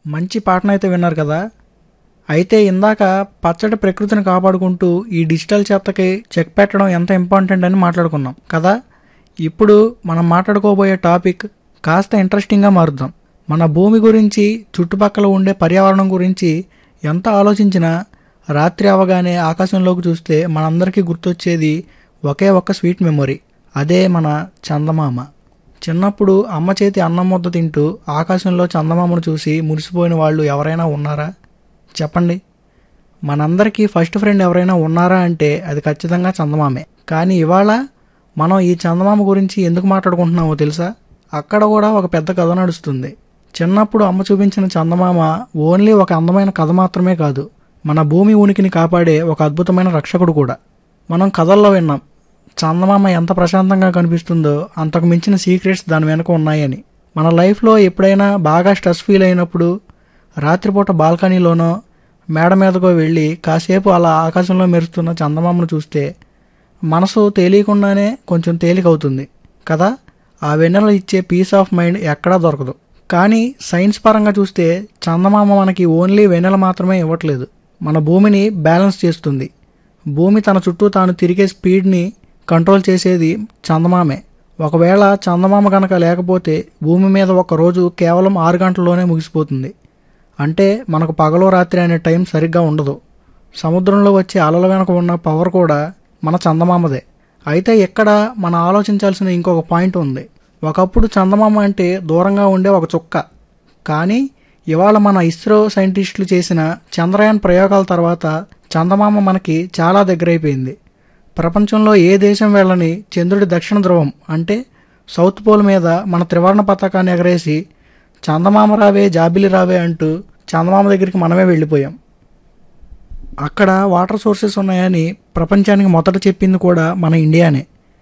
మంచి పాటనైతే విన్నారు కదా అయితే ఇందాక పచ్చటి ప్రకృతిని కాపాడుకుంటూ ఈ డిజిటల్ చెత్తకి చెక్ పెట్టడం ఎంత ఇంపార్టెంట్ అని మాట్లాడుకున్నాం కదా ఇప్పుడు మనం మాట్లాడుకోబోయే టాపిక్ కాస్త ఇంట్రెస్టింగ్గా మారుద్దాం మన భూమి గురించి చుట్టుపక్కల ఉండే పర్యావరణం గురించి ఎంత ఆలోచించినా రాత్రి అవగానే ఆకాశంలోకి చూస్తే మనందరికీ గుర్తొచ్చేది ఒకే ఒక్క స్వీట్ మెమొరీ అదే మన చందమామ చిన్నప్పుడు అమ్మ చేతి అన్నం ముద్ద తింటూ ఆకాశంలో చందమామను చూసి మురిసిపోయిన వాళ్ళు ఎవరైనా ఉన్నారా చెప్పండి మనందరికీ ఫస్ట్ ఫ్రెండ్ ఎవరైనా ఉన్నారా అంటే అది ఖచ్చితంగా చందమామే కానీ ఇవాళ మనం ఈ చందమామ గురించి ఎందుకు మాట్లాడుకుంటున్నామో తెలుసా అక్కడ కూడా ఒక పెద్ద కథ నడుస్తుంది చిన్నప్పుడు అమ్మ చూపించిన చందమామ ఓన్లీ ఒక అందమైన కథ మాత్రమే కాదు మన భూమి ఉనికిని కాపాడే ఒక అద్భుతమైన రక్షకుడు కూడా మనం కథల్లో విన్నాం చందమామ ఎంత ప్రశాంతంగా కనిపిస్తుందో అంతకు మించిన సీక్రెట్స్ దాని వెనుక ఉన్నాయని మన లైఫ్లో ఎప్పుడైనా బాగా స్ట్రెస్ ఫీల్ అయినప్పుడు రాత్రిపూట బాల్కనీలోనో మేడ మీదకో వెళ్ళి కాసేపు అలా ఆకాశంలో మెరుస్తున్న చందమామను చూస్తే మనసు తెలియకుండానే కొంచెం తేలికవుతుంది కదా ఆ వెన్నెల ఇచ్చే పీస్ ఆఫ్ మైండ్ ఎక్కడా దొరకదు కానీ సైన్స్ పరంగా చూస్తే చందమామ మనకి ఓన్లీ వెన్నెల మాత్రమే ఇవ్వట్లేదు మన భూమిని బ్యాలెన్స్ చేస్తుంది భూమి తన చుట్టూ తాను తిరిగే స్పీడ్ని కంట్రోల్ చేసేది చందమామే ఒకవేళ చందమామ కనుక లేకపోతే భూమి మీద ఒక రోజు కేవలం ఆరు గంటల్లోనే ముగిసిపోతుంది అంటే మనకు పగలో రాత్రి అనే టైం సరిగ్గా ఉండదు సముద్రంలో వచ్చే అలల వెనక ఉన్న పవర్ కూడా మన చందమామదే అయితే ఇక్కడ మనం ఆలోచించాల్సిన ఇంకొక పాయింట్ ఉంది ఒకప్పుడు చందమామ అంటే దూరంగా ఉండే ఒక చుక్క కానీ ఇవాళ మన ఇస్రో సైంటిస్టులు చేసిన చంద్రయాన్ ప్రయోగాల తర్వాత చందమామ మనకి చాలా దగ్గరైపోయింది ప్రపంచంలో ఏ దేశం వెళ్ళని చంద్రుడి దక్షిణ ధ్రువం అంటే సౌత్ పోల్ మీద మన త్రివర్ణ పతాకాన్ని ఎగరేసి చందమామ రావే జాబిలి రావే అంటూ చందమామ దగ్గరికి మనమే వెళ్ళిపోయాం అక్కడ వాటర్ సోర్సెస్ ఉన్నాయని ప్రపంచానికి మొదట చెప్పింది కూడా మన ఇండియానే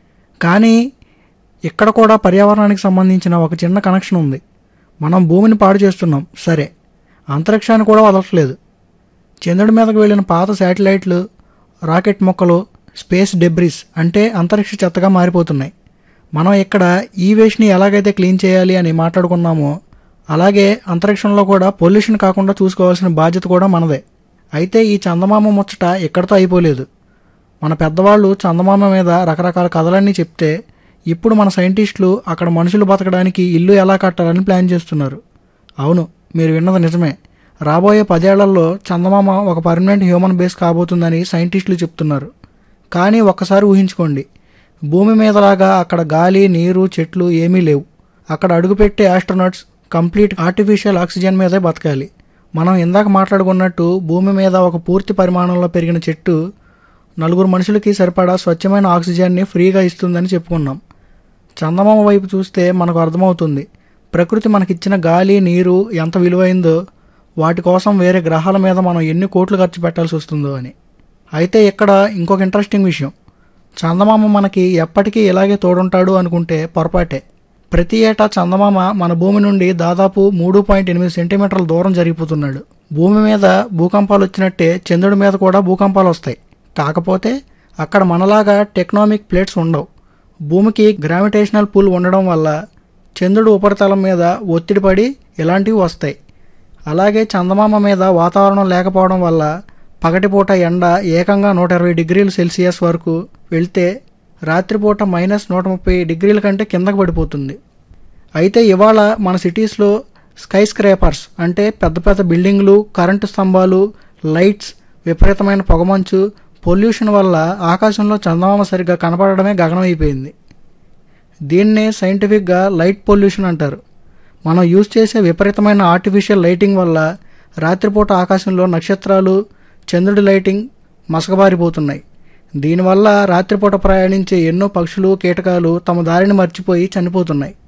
కానీ ఇక్కడ కూడా పర్యావరణానికి సంబంధించిన ఒక చిన్న కనెక్షన్ ఉంది మనం భూమిని పాడు చేస్తున్నాం సరే అంతరిక్షాన్ని కూడా వదలట్లేదు చంద్రుడి మీదకు వెళ్ళిన పాత శాటిలైట్లు రాకెట్ మొక్కలు స్పేస్ డెబ్రిస్ అంటే అంతరిక్ష చెత్తగా మారిపోతున్నాయి మనం ఇక్కడ ఈ వేస్ట్ని ఎలాగైతే క్లీన్ చేయాలి అని మాట్లాడుకున్నామో అలాగే అంతరిక్షంలో కూడా పొల్యూషన్ కాకుండా చూసుకోవాల్సిన బాధ్యత కూడా మనదే అయితే ఈ చందమామ ముచ్చట ఇక్కడితో అయిపోలేదు మన పెద్దవాళ్ళు చందమామ మీద రకరకాల కథలన్నీ చెప్తే ఇప్పుడు మన సైంటిస్టులు అక్కడ మనుషులు బతకడానికి ఇల్లు ఎలా కట్టాలని ప్లాన్ చేస్తున్నారు అవును మీరు విన్నది నిజమే రాబోయే పదేళ్లలో చందమామ ఒక పర్మనెంట్ హ్యూమన్ బేస్ కాబోతుందని సైంటిస్టులు చెప్తున్నారు కానీ ఒక్కసారి ఊహించుకోండి భూమి మీదలాగా అక్కడ గాలి నీరు చెట్లు ఏమీ లేవు అక్కడ అడుగుపెట్టే ఆస్ట్రోనట్స్ కంప్లీట్ ఆర్టిఫిషియల్ ఆక్సిజన్ మీదే బతకాలి మనం ఇందాక మాట్లాడుకున్నట్టు భూమి మీద ఒక పూర్తి పరిమాణంలో పెరిగిన చెట్టు నలుగురు మనుషులకి సరిపడా స్వచ్ఛమైన ఆక్సిజన్ని ఫ్రీగా ఇస్తుందని చెప్పుకున్నాం చందమామ వైపు చూస్తే మనకు అర్థమవుతుంది ప్రకృతి మనకిచ్చిన గాలి నీరు ఎంత విలువైందో వాటి కోసం వేరే గ్రహాల మీద మనం ఎన్ని కోట్లు ఖర్చు పెట్టాల్సి వస్తుందో అని అయితే ఇక్కడ ఇంకొక ఇంట్రెస్టింగ్ విషయం చందమామ మనకి ఎప్పటికీ ఇలాగే తోడుంటాడు అనుకుంటే పొరపాటే ప్రతి ఏటా చందమామ మన భూమి నుండి దాదాపు మూడు పాయింట్ ఎనిమిది సెంటీమీటర్ల దూరం జరిగిపోతున్నాడు భూమి మీద భూకంపాలు వచ్చినట్టే చంద్రుడి మీద కూడా భూకంపాలు వస్తాయి కాకపోతే అక్కడ మనలాగా టెక్నామిక్ ప్లేట్స్ ఉండవు భూమికి గ్రావిటేషనల్ పుల్ ఉండడం వల్ల చంద్రుడు ఉపరితలం మీద ఒత్తిడి పడి ఇలాంటివి వస్తాయి అలాగే చందమామ మీద వాతావరణం లేకపోవడం వల్ల పగటిపూట ఎండ ఏకంగా నూట ఇరవై డిగ్రీల సెల్సియస్ వరకు వెళ్తే రాత్రిపూట మైనస్ నూట ముప్పై డిగ్రీల కంటే కిందకు పడిపోతుంది అయితే ఇవాళ మన సిటీస్లో స్కై స్క్రేపర్స్ అంటే పెద్ద పెద్ద బిల్డింగ్లు కరెంటు స్తంభాలు లైట్స్ విపరీతమైన పొగమంచు పొల్యూషన్ వల్ల ఆకాశంలో చందమామ సరిగ్గా కనపడడమే గగనమైపోయింది దీన్నే సైంటిఫిక్గా లైట్ పొల్యూషన్ అంటారు మనం యూజ్ చేసే విపరీతమైన ఆర్టిఫిషియల్ లైటింగ్ వల్ల రాత్రిపూట ఆకాశంలో నక్షత్రాలు చంద్రుడి లైటింగ్ మసకబారిపోతున్నాయి దీనివల్ల రాత్రిపూట ప్రయాణించే ఎన్నో పక్షులు కీటకాలు తమ దారిని మర్చిపోయి చనిపోతున్నాయి